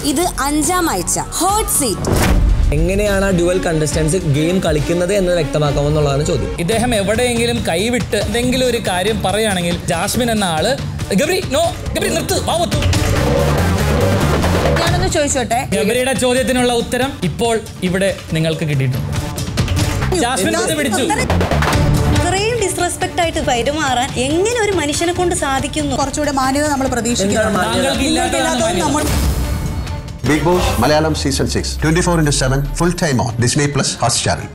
ഇത് അഞ്ചാം ആഴ്ച ഹോട്ട് സീറ്റ് എങ്ങനെയാണ് ആ ഡ്യുവൽ കണ്ടസ്റ്റൻസ് ഗെയിം കളിക്കുന്നത് എന്ന് വ്യക്തമാക്കാമെന്നുള്ളതാണ് ചോദ്യം ഇദ്ദേഹം എവിടെയെങ്കിലും കൈവിട്ട് എന്തെങ്കിലും ഒരു കാര്യം പറയുകയാണെങ്കിൽ ജാസ്മിൻ എന്ന ആള് ഗബ്രി നോ ഗബ്രി നിർത്ത് വാവത്തു ഞാനൊന്ന് ചോദിച്ചോട്ടെ ഗബ്രിയുടെ ചോദ്യത്തിനുള്ള ഉത്തരം ഇപ്പോൾ ഇവിടെ നിങ്ങൾക്ക് കിട്ടിയിട്ടുണ്ട് ജാസ്മിൻ ഇത് പിടിച്ചു ഇത്രയും ഡിസ്റെസ്പെക്ട് ആയിട്ട് പെരുമാറാൻ എങ്ങനെ ഒരു മനുഷ്യനെ കൊണ്ട് സാധിക്കുന്നു കുറച്ചുകൂടെ മാന്യത നമ്മൾ പ്രതീക്ഷിക്കുന്നു എന്താണ് മാന്യത? താങ്കൾക്ക് ഇല്ലാത്തതാണ് ഇല്ലാത്തത് നമ്മൾ Big Boss Malayalam Season 6, 24 into 7, full time on Disney Plus Hotstar.